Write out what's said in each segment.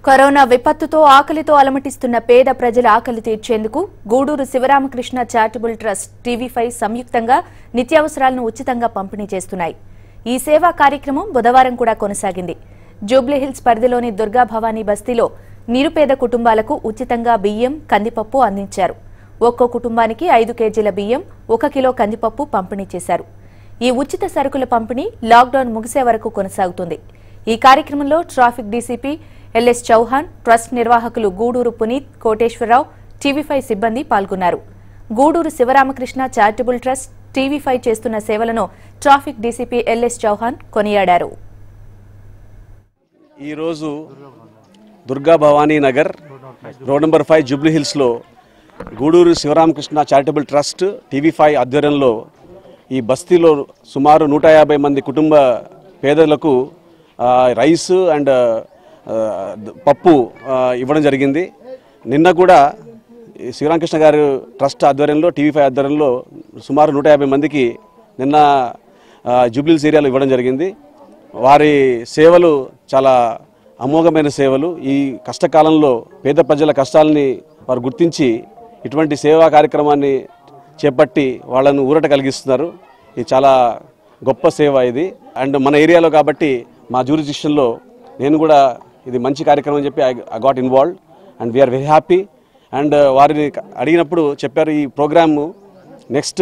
corona విపత్తుతో ఆకలితో అలమటిస్తున్న పేద ప్రజల ఆకలి తీర్చేందుకు Guduru Sivaramakrishna charitable trust TV five సంయుక్తంగా నిత్యావసరాలను ఉచితంగా పంపిణీ చేస్తున్నాయి ఈ సేవా కార్యక్రమం బుధవారం కూడా కొనసాగింది జూబ్లీహిల్స్ పరిధిలోని దుర్గా భవానీ బస్తీలో నిరుపేద కుటుంబాలకు ఉచితంగా బియ్యం కందిపప్పు అందించారు ఒక్కో కుటుంబానికి ఐదు కేజీల బియ్యం ఒక కిలో కందిపప్పు పంపిణీ చేశారు ఈ ఉచిత సరుకుల పంపిణీ లాక్డౌన్ ముగిసే వరకు కొనసాగుతుంది ఈ కార్యక్రమంలో traffic DCP LS Chauhan trust నిర్వాహకులు గూడూరు పునీత్ కోటేశ్వరరావు టీవీ ఫైవ్ సిబ్బంది పాల్గొన్నారు Guduru Sivaramakrishna charitable trust TV five చేస్తున్న సేవలను ట్రాఫిక్ డీసీపీ ఎల్ఎస్ చౌహాన్ కొనియాడారు ఈరోజు Durga Bhavani Nagar road number five Jubilee హిల్స్లో Guduru Sivaramakrishna charitable trust TV five ఆధ్వర్యంలో ఈ బస్తీలో సుమారు నూట యాభై మంది కుటుంబ పేదలకు ఆ, రైస్ అండ్ ఆ, పప్పు ఆ, ఇవ్వడం జరిగింది నిన్న కూడా ఈ శివరామకృష్ణ గారు ట్రస్ట్ ఆధ్వర్యంలో టీవీ ఫైవ్ ఆధ్వర్యంలో సుమారు నూట యాభై మందికి నిన్న ఆ, జూబ్లీహిల్స్ ఏరియాలో ఇవ్వడం జరిగింది వారి సేవలు చాలా అమోఘమైన సేవలు ఈ కష్టకాలంలో పేద ప్రజల కష్టాలని వారు గుర్తించి ఇటువంటి సేవా కార్యక్రమాన్ని చేపట్టి వాళ్ళను ఊరట కలిగిస్తున్నారు ఇది చాలా గొప్ప సేవ ఇది అండ్ మన ఏరియాలో కాబట్టి మా జ్యూరిడిక్షన్లో నేను కూడా ఇది మంచి కార్యక్రమం అని చెప్పి I got involve and we are very happy and వారిని అడిగినప్పుడు చెప్పారు ఈ ప్రోగ్రాము నెక్స్ట్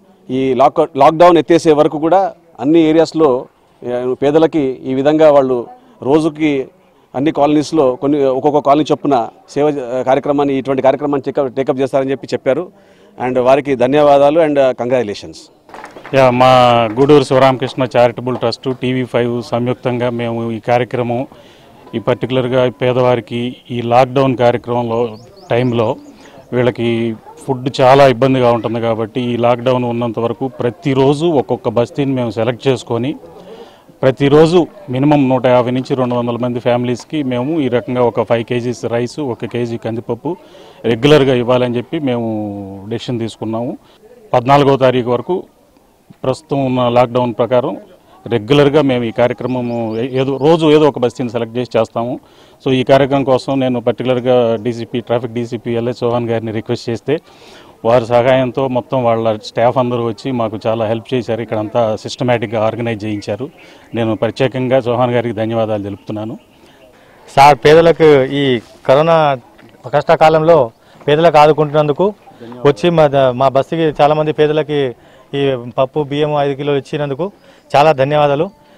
ఈ లాక్ లాక్డౌన్ ఎత్తేసే వరకు కూడా అన్ని ఏరియాస్లో ఏ, పేదలకి ఈ విధంగా వాళ్ళు రోజుకి అన్ని కాలనీస్లో కొన్ని ఒక్కొక్క కాలనీ చొప్పున సేవ ఆ, కార్యక్రమాన్ని ఇటువంటి కార్యక్రమాన్ని టేకప్ టేకప్ చేస్తారని చెప్పి చెప్పారు అండ్ వారికి ధన్యవాదాలు అండ్ కంగ్రాచులేషన్స్ యా మా Guduru Sivaramakrishna charitable trust TV five సంయుక్తంగా మేము ఈ కార్యక్రమం ఈ పర్టికులర్గా పేదవారికి ఈ లాక్డౌన్ కార్యక్రమంలో టైంలో వీళ్ళకి ఫుడ్ చాలా ఇబ్బందిగా ఉంటుంది కాబట్టి ఈ లాక్డౌన్ ఉన్నంత వరకు ప్రతిరోజు ఒక్కొక్క బస్తీని మేము సెలెక్ట్ చేసుకొని ప్రతిరోజు మినిమం నూట యాభై నుంచి రెండు వందల మంది ఫ్యామిలీస్కి మేము ఈ రకంగా ఒక ఫైవ్ కేజీస్ రైస్ ఒక కేజీ కందిపప్పు రెగ్యులర్గా ఇవ్వాలని చెప్పి మేము డెసిషన్ తీసుకున్నాము పద్నాలుగో తారీఖు వరకు ప్రస్తుతం ఉన్న లాక్డౌన్ ప్రకారం రెగ్యులర్గా మేము ఈ కార్యక్రమము ఏ- ఏదో రోజు ఏదో ఒక బస్తీని సెలెక్ట్ చేసి చేస్తాము సో ఈ కార్యక్రమం కోసం నేను పర్టికులర్గా DCP traffic DCP LS Chauhan గారిని రిక్వెస్ట్ చేస్తే వారి సహాయంతో మొత్తం వాళ్ళ స్టాఫ్ అందరూ వచ్చి మాకు చాలా హెల్ప్ చేశారు ఇక్కడంతా సిస్టమేటిక్గా ఆర్గనైజ్ చేయించారు నేను ప్రత్యేకంగా చౌహాన్ గారికి ధన్యవాదాలు తెలుపుతున్నాను సార్ పేదలకు ఈ కరోనా కష్టకాలంలో పేదలకు ఆదుకుంటున్నందుకు వచ్చి మా ద- మా బస్సుకి చాలా మంది పేదలకి ఈ పప్పు బియ్యం ఐదు కిలోలు ఇచ్చినందుకు చాలా ధన్యవాదాలు